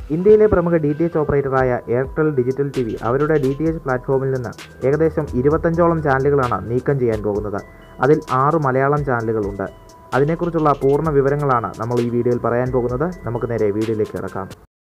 ഇന്ത്യയിലെ പ്രമുഖ D T H ഓപ്പറേറ്ററായ എയർടെൽ ഡിജിറ്റൽ ടി വി അവരുടെ ഡി ടി എച്ച് പ്ലാറ്റ്ഫോമിൽ നിന്ന് ഏകദേശം ഇരുപത്തഞ്ചോളം ചാനലുകളാണ് നീക്കം ചെയ്യാൻ പോകുന്നത് അതിൽ ആറ് മലയാളം ചാനലുകളുണ്ട് അതിനെക്കുറിച്ചുള്ള പൂർണ്ണ വിവരങ്ങളാണ് നമ്മൾ ഈ വീഡിയോയിൽ പറയാൻ പോകുന്നത് നമുക്ക് നേരെ വീഡിയോയിലേക്ക് കിടക്കാം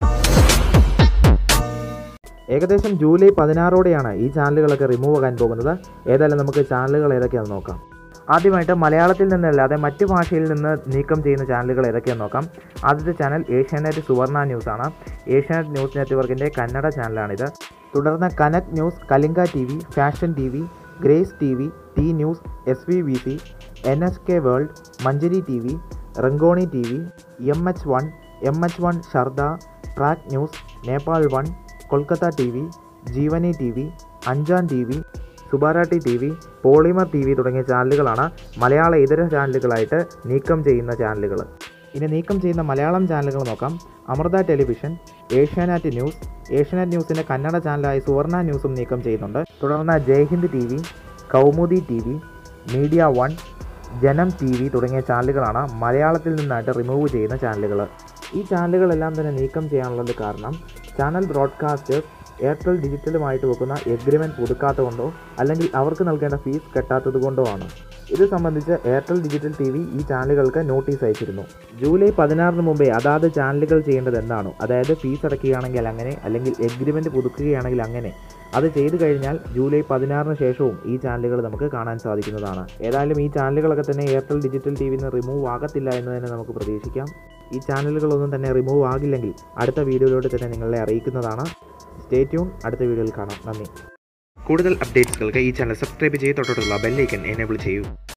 ഏകദേശം ജൂലൈ പതിനാറോടെയാണ് ഈ ചാനലുകളൊക്കെ റിമൂവ് ആകാൻ പോകുന്നത് ഏതായാലും നമുക്ക് ചാനലുകൾ ഏതൊക്കെയാണെന്ന് നോക്കാം ആദ്യമായിട്ട് മലയാളത്തിൽ നിന്നല്ലാതെ മറ്റ് ഭാഷയിൽ നിന്ന് നീക്കം ചെയ്യുന്ന ചാനലുകൾ ഏതൊക്കെയാണെന്ന് നോക്കാം ആദ്യത്തെ ചാനൽ ഏഷ്യാനെറ്റ് സുവർണ ന്യൂസ് ആണ് ഏഷ്യാനെറ്റ് ന്യൂസ് നെറ്റ്വർക്കിൻ്റെ കന്നഡ ചാനലാണിത് തുടർന്ന് Kanak news Kalinga T V fashion T V grace T V T news S V V C N S K world Manjari T V Rangoni T V M H one M H one Sharda track news Nepal one Kolkata T V Jeevani T V Anjan T V Subarati T V Polimer T V തുടങ്ങിയ ചാനലുകളാണ് മലയാള ഇതര ചാനലുകളായിട്ട് നീക്കം ചെയ്യുന്ന ചാനലുകൾ ഇനി നീക്കം ചെയ്യുന്ന മലയാളം ചാനലുകൾ നോക്കാം അമൃത ടെലിവിഷൻ ഏഷ്യാനെറ്റ് ന്യൂസ് ഏഷ്യാനെറ്റ് ന്യൂസിൻ്റെ കന്നഡ ചാനലായ സുവർണ ന്യൂസും നീക്കം ചെയ്യുന്നുണ്ട് തുടർന്ന് Jaihind T V Kaumudi T V media one Janam T V തുടങ്ങിയ ചാനലുകളാണ് മലയാളത്തിൽ നിന്നായിട്ട് റിമൂവ് ചെയ്യുന്ന ചാനലുകൾ ഈ ചാനലുകളെല്ലാം തന്നെ നീക്കം ചെയ്യാനുള്ളത് കാരണം ചാനൽ ബ്രോഡ്കാസ്റ്റേഴ്സ് എയർടെൽ ഡിജിറ്റലുമായിട്ട് വെക്കുന്ന എഗ്രിമെൻറ്റ് പുതുക്കാത്തതുകൊണ്ടോ അല്ലെങ്കിൽ അവർക്ക് നൽകേണ്ട ഫീസ് കെട്ടാത്തത് കൊണ്ടോ ആണ് ഇത് സംബന്ധിച്ച് എയർടെൽ ഡിജിറ്റൽ ടി വി ഈ ചാനലുകൾക്ക് നോട്ടീസ് അയച്ചിരുന്നു ജൂലൈ പതിനാറിന് മുമ്പേ അതാത് ചാനലുകൾ ചെയ്യേണ്ടത് എന്താണോ അതായത് ഫീസ് അടയ്ക്കുകയാണെങ്കിൽ അങ്ങനെ അല്ലെങ്കിൽ എഗ്രിമെൻറ്റ് പുതുക്കുകയാണെങ്കിൽ അങ്ങനെ അത് ചെയ്തു കഴിഞ്ഞാൽ ജൂലൈ പതിനാറിന് ശേഷവും ഈ ചാനലുകൾ നമുക്ക് കാണാൻ സാധിക്കുന്നതാണ് ഏതായാലും ഈ ചാനലുകളൊക്കെ തന്നെ എയർടെൽ ഡിജിറ്റൽ ടി വിയിൽ നിന്ന് റിമൂവ് ആകത്തില്ല എന്ന് തന്നെ നമുക്ക് പ്രതീക്ഷിക്കാം ഈ ചാനലുകളൊന്നും തന്നെ റിമൂവ് ആകില്ലെങ്കിൽ അടുത്ത വീഡിയോയിലൂടെ തന്നെ നിങ്ങളെ അറിയിക്കുന്നതാണ് സ്റ്റേ ട്യൂൺ അടുത്ത വീഡിയോയിൽ കാണാം നന്ദി കൂടുതൽ അപ്ഡേറ്റ്സുകൾക്ക് ഈ ചാനൽ സബ്സ്ക്രൈബ് ചെയ്ത് തൊട്ടുള്ള ബെല്ലൈക്കൻ എനേബിൾ ചെയ്യൂ